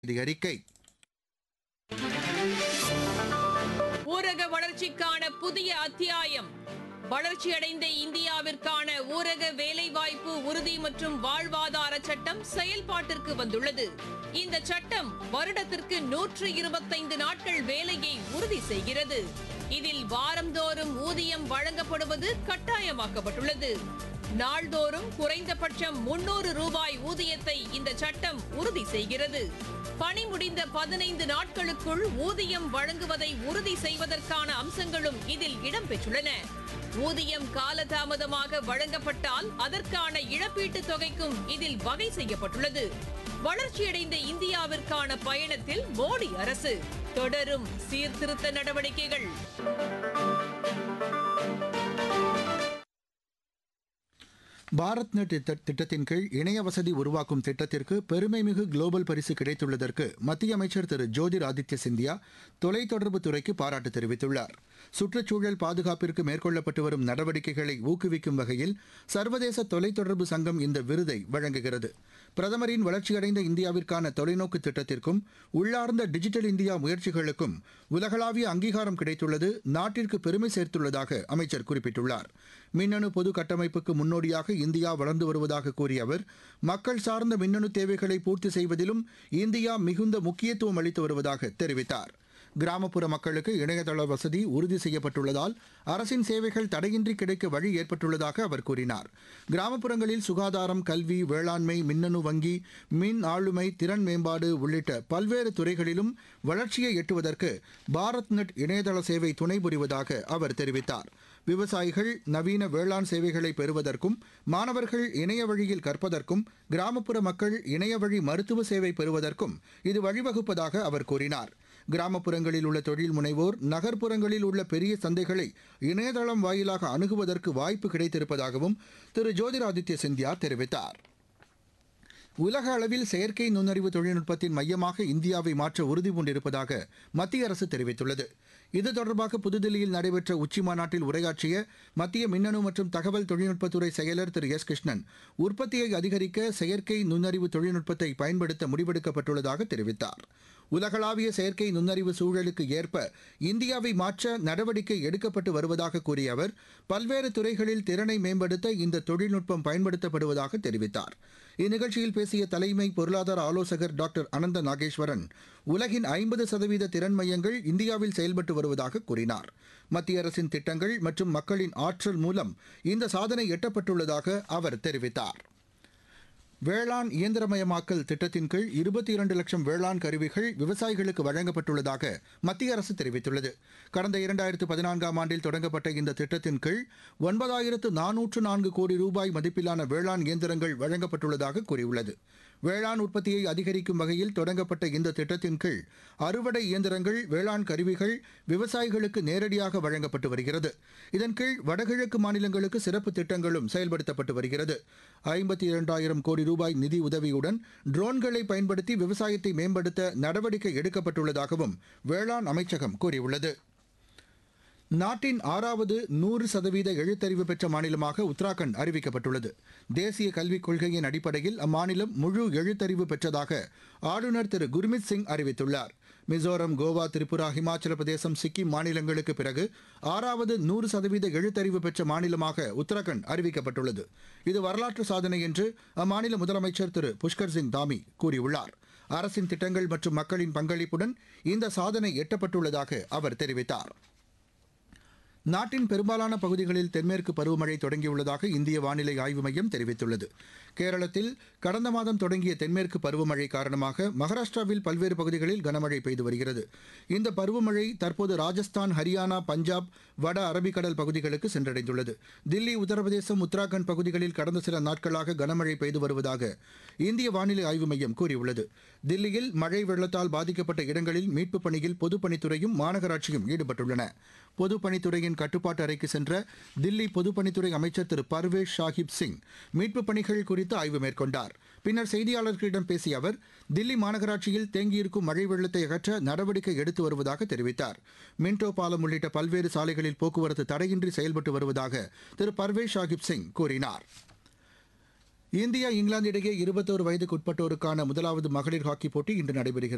செய்தி அறிக்கை ஊரக வளர்ச்சிக்கான புதிய அத்தியாயம் வளர்ச்சியடைந்த இந்தியாவிற்கான ஊரக வேலைவாய்ப்பு உறுதி மற்றும் வாழ்வாதார சட்டம் செயல்பாட்டிற்கு வந்துள்ளது இந்த சட்டம் வருடத்திற்கு நூற்று இருபத்தைந்து நாட்கள் வேலையை உறுதி செய்கிறது இதில் வாரந்தோறும் ஊதியம் வழங்கப்படுவது கட்டாயமாக்கப்பட்டுள்ளது நாள்தோறும் குறைந்தபட்சம் முன்னூறு ரூபாய் ஊதியத்தை இந்த சட்டம் உறுதி செய்கிறது பணி முடிந்த பதினைந்து நாட்களுக்குள் ஊதியம் வழங்குவதை உறுதி செய்வதற்கான அம்சங்களும் இதில் இடம்பெற்றுள்ளன ஊதியம் காலதாமதமாக வழங்கப்பட்டால் அதற்கான இழப்பீட்டுத் தொகைக்கும் இதில் வகை செய்யப்பட்டுள்ளது வளர்ச்சியடைந்த இந்தியாவிற்கான பயணத்தில் மோடி அரசு தொடரும் சீர்திருத்த நடவடிக்கைகள் பாரத் நெட் திட்ட- திட்டத்தின் கீழ் இணைய வசதி உருவாக்கும் திட்டத்திற்கு பெருமைமிகு குளோபல் பரிசு கிடைத்துள்ளதற்கு மத்திய அமைச்சர் திரு ஜோதிர் ஆதித்ய சிந்தியா தொலைத்தொடர்பு துறைக்கு பாராட்டு தெரிவித்துள்ளார் சுற்றுச்சூழல் பாதுகாப்பிற்கு மேற்கொள்ளப்பட்டு வரும் நடவடிக்கைகளை ஊக்குவிக்கும் வகையில் சர்வதேச தொலைத்தொடர்பு சங்கம் இந்த விருதை வழங்குகிறது பிரதமரின் வளர்ச்சியடைந்த இந்தியாவிற்கான தொலைநோக்கு திட்டத்திற்கும் உள்ளார்ந்த டிஜிட்டல் இந்தியா முயற்சிகளுக்கும் உலகளாவிய அங்கீகாரம் கிடைத்துள்ளது நாட்டிற்கு பெருமை சேர்த்துள்ளதாக அமைச்சர் குறிப்பிட்டுள்ளார் மின்னணு பொது கட்டமைப்புக்கு முன்னோடியாக இந்தியா வளர்ந்து வருவதாக கூறிய அவர் மக்கள் சார்ந்த மின்னணு தேவைகளை பூர்த்தி செய்வதிலும் இந்தியா மிகுந்த முக்கியத்துவம் அளித்து வருவதாக தெரிவித்தார் கிராமப்புற மக்களுக்கு இணையதள வசதி உறுதி செய்யப்பட்டுள்ளதால் அரசின் சேவைகள் தடையின்றி கிடைக்க வழி ஏற்பட்டுள்ளதாக அவர் கூறினார் கிராமப்புறங்களில் சுகாதாரம் கல்வி வேளாண்மை மின்னணு வங்கி மின் ஆளுமை திறன் மேம்பாடு உள்ளிட்ட பல்வேறு துறைகளிலும் வளர்ச்சியை எட்டுவதற்கு பாரத் நெட் இணையதள சேவை துணை புரிவதாக அவர் தெரிவித்தார் விவசாயிகள் நவீன வேளாண் சேவைகளை பெறுவதற்கும் மாணவர்கள் இணைய வழியில் கற்பதற்கும் கிராமப்புற மக்கள் இணைய வழி மருத்துவ சேவை பெறுவதற்கும் இது வழிவகுப்பதாக அவர் கூறினார் கிராமப்புறங்களில் உள்ள தொழில் முனைவோர் நகர்ப்புறங்களில் உள்ள பெரிய சந்தைகளை இணையதளம் வாயிலாக அணுகுவதற்கு வாய்ப்பு கிடைத்திருப்பதாகவும் திரு ஜோதிராதித்ய சிந்தியா தெரிவித்தார் உலக அளவில் செயற்கை நுண்ணறிவு தொழில்நுட்பத்தின் மையமாக இந்தியாவை மாற்ற உறுதி பூண்டிருப்பதாக மத்திய அரசு தெரிவித்துள்ளது இது தொடர்பாக புதுதில்லியில் நடைபெற்ற உச்சி மாநாட்டில் உரையாற்றிய மத்திய மின்னணு மற்றும் தகவல் தொழில்நுட்பத்துறை செயலர் திரு எஸ் கிருஷ்ணன் உற்பத்தியை அதிகரிக்க செயற்கை நுண்ணறிவு தொழில்நுட்பத்தை பயன்படுத்த முடிவெடுக்கப்பட்டுள்ளதாக தெரிவித்தார் உலகளாவிய செயற்கை நுண்ணறிவு சூழலுக்கு ஏற்ப இந்தியாவை மாற்ற நடவடிக்கை எடுக்கப்பட்டு வருவதாக கூறிய அவர் பல்வேறு துறைகளில் திறனை மேம்படுத்த இந்த தொழில்நுட்பம் பயன்படுத்தப்படுவதாக தெரிவித்தார் இந்நிகழ்ச்சியில் பேசிய தலைமை பொருளாதார ஆலோசகர் டாக்டர் அனந்த நாகேஸ்வரன் உலகின் ஐம்பது சதவீத திறன் மையங்கள் இந்தியாவில் செயல்பட்டு வருவதாக கூறினார் மத்திய அரசின் திட்டங்கள் மற்றும் மக்களின் ஆற்றல் மூலம் இந்த சாதனை எட்டப்பட்டுள்ளதாக அவர் தெரிவித்தார் வேளாண் இயந்திரமயமாக்கல் திட்டத்தின் கீழ் இருபத்தி இரண்டு லட்சம் வேளாண் கருவிகள் விவசாயிகளுக்கு வழங்கப்பட்டுள்ளதாக மத்திய அரசு தெரிவித்துள்ளது கடந்த இரண்டாயிரத்து பதினான்காம் ஆண்டில் தொடங்கப்பட்ட இந்த திட்டத்தின் கீழ் ஒன்பதாயிரத்து நானூற்று நான்கு கோடி ரூபாய் மதிப்பிலான வேளாண் இயந்திரங்கள் வழங்கப்பட்டுள்ளதாக கூறியுள்ளது வேளாண் உற்பத்தியை அதிகரிக்கும் வகையில் தொடங்கப்பட்ட இந்த திட்டத்தின் கீழ் அறுவடை இயந்திரங்கள் வேளாண் கருவிகள் விவசாயிகளுக்கு நேரடியாக வழங்கப்பட்டு வருகிறது இதன் கீழ் வடகிழக்கு மாநிலங்களுக்கு சிறப்பு திட்டங்களும் செயல்படுத்தப்பட்டு வருகிறது ஐம்பத்தி இரண்டாயிரம் கோடி ரூபாய் நிதி உதவியுடன் ட்ரோன்களை பயன்படுத்தி விவசாயத்தை மேம்படுத்த நடவடிக்கை எடுக்கப்பட்டுள்ளதாகவும் வேளாண் அமைச்சகம் கூறியுள்ளது நாட்டின் ஆறாவது நூறு சதவீத எழுத்தறிவு பெற்ற மாநிலமாக உத்தராகண்ட் அறிவிக்கப்பட்டுள்ளது தேசிய கல்விக் கொள்கையின் அடிப்படையில் அம்மாநிலம் முழு எழுத்தறிவு பெற்றதாக ஆளுநர் திரு குர்மித் சிங் அறிவித்துள்ளார் மிசோரம் கோவா திரிபுரா ஹிமாச்சல பிரதேசம் சிக்கிம் மாநிலங்களுக்கு பிறகு ஆறாவது நூறு சதவீத எழுத்தறிவு பெற்ற மாநிலமாக உத்தராகண்ட் அறிவிக்கப்பட்டுள்ளது இது வரலாற்று சாதனை என்று அம்மாநில முதலமைச்சர் திரு புஷ்கர் சிங் தாமி கூறியுள்ளார் அரசின் திட்டங்கள் மற்றும் மக்களின் பங்களிப்புடன் இந்த சாதனை எட்டப்பட்டுள்ளதாக அவர் தெரிவித்தார் நாட்டின் பெரும்பாலான பகுதிகளில் தென்மேற்கு பருவமழை தொடங்கியுள்ளதாக இந்திய வானிலை ஆய்வு மையம் தெரிவித்துள்ளது கேரளத்தில் கடந்த மாதம் தொடங்கிய தென்மேற்கு பருவமழை காரணமாக மகாராஷ்டிராவில் பல்வேறு பகுதிகளில் கனமழை பெய்து வருகிறது இந்த பருவமழை தற்போது ராஜஸ்தான் ஹரியானா பஞ்சாப் வட அரபிக்கடல் பகுதிகளுக்கு சென்றடைந்துள்ளது தில்லி உத்தரப்பிரதேசம் உத்தராகண்ட் பகுதிகளில் கடந்த சில நாட்களாக கனமழை பெய்து வருவதாக இந்திய வானிலை ஆய்வு மையம் கூறியுள்ளது தில்லியில் மழை வெள்ளத்தால் பாதிக்கப்பட்ட இடங்களில் மீட்புப் பணியில் பொதுப்பணித்துறையும் மாநகராட்சியும் ஈடுபட்டுள்ளன பொதுப்பணித்துறையின் கட்டுப்பாட்டு அறைக்கு சென்ற தில்லி பொதுப்பணித்துறை அமைச்சர் திரு பர்வேஷ் ஷாஹிப் சிங் மீட்புப் பணிகள் குறித்து ஆய்வு மேற்கொண்டார் பின்னர் செய்தியாளர்களிடம் பேசிய அவர் தில்லி மாநகராட்சியில் தேங்கியிருக்கும் மழை வெள்ளத்தை அகற்ற நடவடிக்கை எடுத்து வருவதாக தெரிவித்தார் மின்டோ பாலம் உள்ளிட்ட பல்வேறு சாலைகளில் போக்குவரத்து தடையின்றி செயல்பட்டு வருவதாக திரு பர்வேஷ் ஷாஹிப் சிங் கூறினார் இந்தியா இங்கிலாந்து இடையே இருபத்தோரு வயதுக்குட்பட்டோருக்கான முதலாவது மகளிர் ஹாக்கி போட்டி இன்று நடைபெறுகிறது